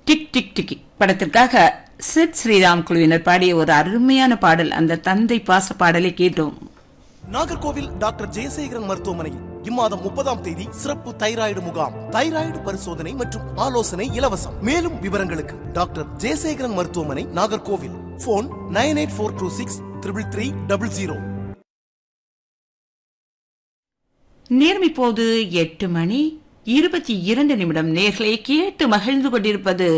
Tick tick tick படத்திற்காக சித் ஸ்ரீராம் குழுவினர் பாடிய ஒரு அருமையான பாடல் அந்த தந்தை பாச பாடலை கேட்டோம் நாகர்கோவில் டாக்டர் ஜெயசேகரன் மருத்துவமனையில் இம்மாதம் முப்பதாம் தேதி சிறப்பு தைராய்டு முகாம் தைராய்டு பரிசோதனை மற்றும் ஆலோசனை இலவசம் மேலும் விவரங்களுக்கு டாக்டர் ஜெயசேகரன் மருத்துவமனை Nagercoil phone nine eight four two six triple three double zero நேரம் இப்போது எட்டு மணி இருபத்தி இரண்டு நிமிடம் நேர்களை கேட்டு மகிழ்ந்து கொண்டிருப்பது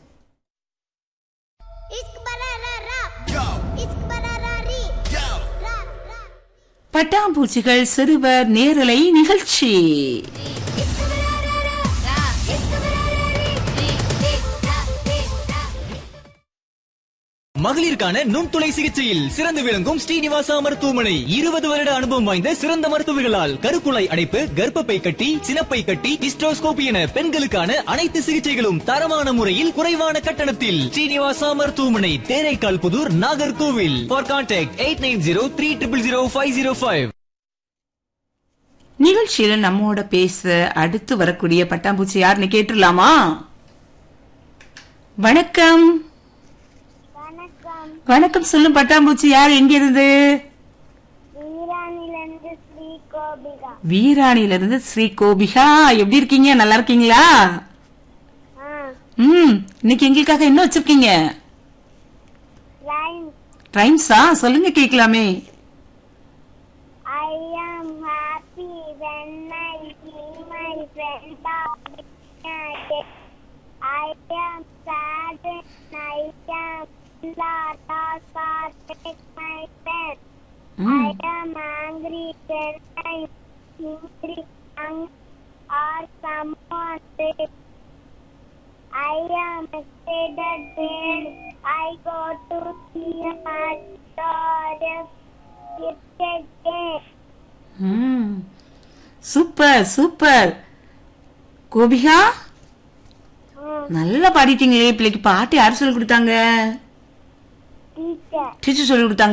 इश्क बड़ा रा रा इश्क बड़ा रा री रा रा பட்டாம்பூச்சிகள் சிறுவர் நேரலை நிகழ்ச்சி इश्क बड़ा रा रा रा इश्क बड़ा रा री री री रा री रा மகளிருக்கான நுண்துளை சிகிச்சையில் சிறந்து விளங்கும் ஸ்ரீனிவாசா மருத்துவமனை இருபது வருட அனுபவம் வாய்ந்த சிறந்த மருத்துவர்களால் கருக்குழாய் அடைப்பு கர்ப்பப்பை கட்டி சினப்பை கட்டி ஹிஸ்டோஸ்கோபி என பெண்களுக்கான அனைத்து சிகிச்சைகளும் தரமான முறையில் குறைவான கட்டணத்தில் ஸ்ரீனிவாசா மருத்துவமனை Theraikkal Puthur Nagercoil for contact eight nine zero three triple zero five zero five நிகழ்ச்சியில நம்மோட பேச அடுத்து வரக்கூடிய பட்டாம்பூச்சி யாருன்னு கேட்டுடலாமா வணக்கம் வணக்கம் வணக்கம் சொல்லும் பட்டாம்பூச்சி யார் எங்க இருந்து வீராணிலிருந்து ஸ்ரீ கோபிகா வீராணில இருந்து ஸ்ரீ கோபிகா எப்படி இருக்கீங்க நல்லா இருக்கீங்களா ஆ ம் இன்னைக்கு எங்களுக்காக என்ன வச்சிருக்கீங்க லைன் ரைம்ஸா சொல்லுங்க கேட்கலாமே I am happy when I see my friends are united. I am sad when I am lost or take my friends. I ம், am angry when I angry ang- or someone says. I am excited when I go to see my daughter. cricket game. Hmm. Super super Gopika Hmm, நல்லா பாடிட்டீங்களே பிள்ளைக்கு பாட்டு யார் சொல்லி கொடுத்தாங்க teacher. Teacher சொல்லி கொடுத்தாங்க